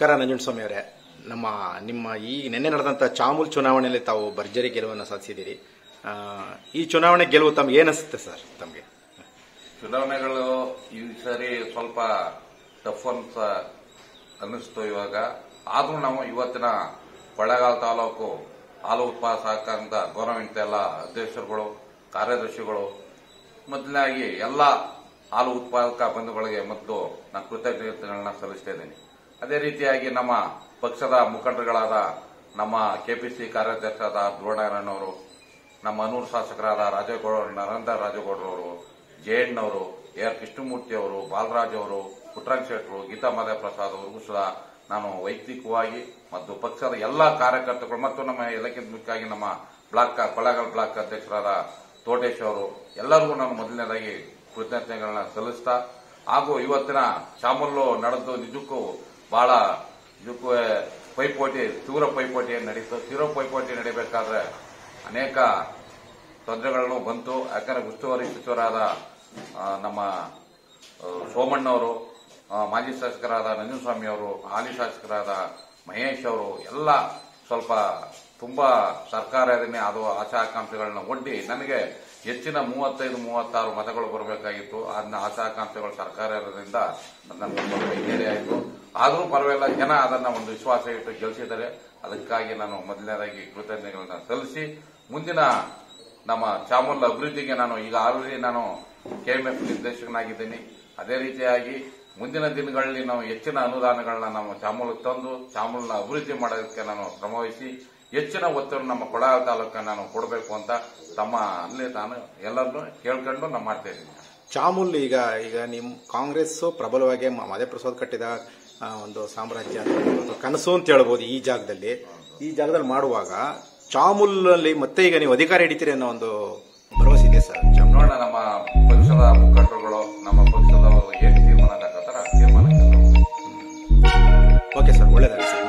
ನಮಸ್ಕಾರ ನಂಜುಂಡಸ್ವಾಮಿ ಅವರೇ ನಮ್ಮ ನಿಮ್ಮ ಈ ನಿನ್ನೆ ನಡೆದಂಥ ಚಾಮೂಲ್ ಚುನಾವಣೆಯಲ್ಲಿ ತಾವು ಭರ್ಜರಿ ಗೆಲುವನ್ನು ಸಾಧಿಸಿದ್ದೀರಿ ಆ, ಈ ಚುನಾವಣೆ ಗೆಲುವು ತಮ್ಗೆ ಏನಿಸುತ್ತೆ ಸರ್ ತಮಗೆ ಚುನಾವಣೆಗಳು ಈ ಸರಿ ಸ್ವಲ್ಪ ಟಫ್ ಅಂತ ಅನ್ನಿಸ್ತು ಇವಾಗ ಆದ್ರೂ ನಾವು ಇವತ್ತಿನ ಕೊಳ್ಳೇಗಾಲ ತಾಲೂಕು ಹಾಲು ಉತ್ಪಾದಕ ಸಹಕಾರದ ಗೌರವಿಂತ ಎಲ್ಲ ಅಧ್ಯಕ್ಷರುಗಳು ಕಾರ್ಯದರ್ಶಿಗಳು ಮೊದಲನಾಗಿ ಎಲ್ಲ ಹಾಲು ಉತ್ಪಾದಕ ಬಂಧುಗಳಿಗೆ ಮತ್ತು ನಾನು ಕೃತಜ್ಞತೆಗಳನ್ನ ಸಲ್ಲಿಸ್ತಾ ಇದ್ದೀನಿ ಅದೇ ರೀತಿಯಾಗಿ ನಮ್ಮ ಪಕ್ಷದ ಮುಖಂಡರುಗಳಾದ ನಮ್ಮ ಕೆಪಿಸಿ ಕಾರ್ಯಾಧ್ಯಕ್ಷರಾದ ಧ್ರುವನಾರಾಯಣವರು ನಮ್ಮ ಅನೂರು ಶಾಸಕರಾದ ರಾಜೇಗೌಡ ನರೇಂದ್ರ ರಾಜೇಗೌಡರವರು ಜಯಣ್ಣವರು ಎ ಆರ್ ಕೃಷ್ಣಮೂರ್ತಿ ಅವರು ಬಾಲರಾಜ್ ಅವರು ಪುಟ್ಟರಂಗ ಶೆಟ್ಟರು ಗೀತಾ ಮಾದೇ ಪ್ರಸಾದ್ ಅವರಿಗೂ ಸಹ ನಾನು ವೈಯಕ್ತಿಕವಾಗಿ ಮತ್ತು ಪಕ್ಷದ ಎಲ್ಲಾ ಕಾರ್ಯಕರ್ತರು ಮತ್ತು ನಮ್ಮ ಎಲ್ಲಕ್ಕಿಂತ ಮುಖ್ಯವಾಗಿ ನಮ್ಮ ಬ್ಲಾಕ್ ಕೊಳ್ಳೇಗಾಲ ಬ್ಲಾಕ್ ಅಧ್ಯಕ್ಷರಾದ ತೋಟೇಶ್ ಅವರು ಎಲ್ಲರಿಗೂ ನಾನು ಮೊದಲನೇದಾಗಿ ಕೃತಜ್ಞತೆಗಳನ್ನ ಸಲ್ಲಿಸ್ತಾ ಹಾಗೂ ಇವತ್ತಿನ ಚಾಮುಲ್ಲು ನಡೆದು ನಿಜಕ್ಕೂ ಬಹಳ ನಿಜಕ್ಕೂ ಪೈಪೋಟಿ ತೀವ್ರ ಪೈಪೋಟಿ ನಡೀತು ತೀವ್ರ ಪೈಪೋಟಿ ನಡೀಬೇಕಾದ್ರೆ ಅನೇಕ ತೊಂದರೆಗಳನ್ನು ಬಂತು ಯಾಕಂದ್ರೆ ಉಸ್ತುವಾರಿ ಸಚಿವರಾದ ಆ, ನಮ್ಮ ಆ, ಸೋಮಣ್ಣವರು ಆ, ಮಾಜಿ ಶಾಸಕರಾದ ನಂಜನಸ್ವಾಮಿ ಅವರು ಹಾಲಿ ಶಾಸಕರಾದ ಮಹೇಶ್ ಅವರು ಎಲ್ಲ ಸ್ವಲ್ಪ ತುಂಬಾ ಸರ್ಕಾರ ಇದನ್ನೇ ಅದು ಆಶಾ ಆಕಾಂಕ್ಷೆಗಳನ್ನ ಒಡ್ಡಿ ನನಗೆ ಹೆಚ್ಚಿನ ಮೂವತ್ತೈದು ಮೂವತ್ತಾರು ಮತಗಳು ಬರಬೇಕಾಗಿತ್ತು ಅದನ್ನ ಆಶಾ ಆಕಾಂಕ್ಷೆಗಳು ಸರ್ಕಾರ ಇರೋದ್ರಿಂದ ನನ್ನ ಸ್ವಲ್ಪ ಹಿನ್ನಡೆ ಆಯಿತು ಆದರೂ ಪರವಾಗಿಲ್ಲ ಜನ ಅದನ್ನ ಒಂದು ವಿಶ್ವಾಸ ಇಟ್ಟು ಗೆಲ್ಲಿಸಿದ್ದಾರೆ ಅದಕ್ಕಾಗಿ ನಾನು ಮೊದಲನೇದಾಗಿ ಕೃತಜ್ಞತೆಗಳನ್ನ ಸಲ್ಲಿಸಿ ಮುಂದಿನ ನಮ್ಮ ಚಾಮುಲ್ ಅಭಿವೃದ್ಧಿಗೆ ನಾನು ಈಗ ಆಲ್ರೆಡಿ ನಾನು ಕೆಎಂಎಫ್ ನಿರ್ದೇಶಕನಾಗಿದ್ದೀನಿ ಅದೇ ರೀತಿಯಾಗಿ ಮುಂದಿನ ದಿನಗಳಲ್ಲಿ ನಾವು ಹೆಚ್ಚಿನ ಅನುದಾನಗಳನ್ನ ನಾವು ಚಾಮೂಲಿಗೆ ತಂದು ಚಾಮೂಲ್ನ ಅಭಿವೃದ್ಧಿ ಮಾಡೋದಕ್ಕೆ ನಾನು ಶ್ರಮವಹಿಸಿ ಹೆಚ್ಚಿನ ಒತ್ತನ್ನು ನಮ್ಮ ಕೊಡಾಲ ತಾಲೂಕಿಗೆ ನಾನು ಕೊಡಬೇಕು ಅಂತ ತಮ್ಮ ಅಲ್ಲಿ ನಾನು ಎಲ್ಲರನ್ನೂ ಕೇಳ್ಕೊಂಡು ನಾನು ಮಾಡ್ತಾ ಇದ್ದೀನಿ ಚಾಮೂಲ್ ಈಗ ಈಗ ನಿಮ್ ಕಾಂಗ್ರೆಸ್ ಪ್ರಬಲವಾಗಿ ಮ- ಮಧುಪ್ರಸಾದ್ ಕಟ್ಟಿದ ಆ, ಒಂದು ಸಾಮ್ರಾಜ್ಯ ಒಂದು ಕನಸು ಅಂತ ಹೇಳ್ಬೋದು ಈ ಜಾಗದಲ್ಲಿ ಈ ಜಾಗದಲ್ಲಿ ಮಾಡುವಾಗ ಚಾಮೂಲ್ನಲ್ಲಿ ಮತ್ತೆ ಈಗ ನೀವು ಅಧಿಕಾರ ಹಿಡಿತೀರಿ ಅನ್ನೋ ಒಂದು ಭರವಸೆ ಇದೆ ಸರ್ ಚಾಮೂಲ್ ನೋಡೋಣ ನಮ್ಮ ಪಕ್ಷದ ಮುಖಂಡರುಗಳು ನಮ್ಮ ಪಕ್ಷದವರು ಏನು ತೀರ್ಮಾನ ಹಾಕತ್ತಾರ ಆ ತೀರ್ಮಾನಕ್ಕೆ ನಾವು ಓಕೆ ಸರ್ ಒಳ್ಳೇದಾಗಲಿ ಸರ್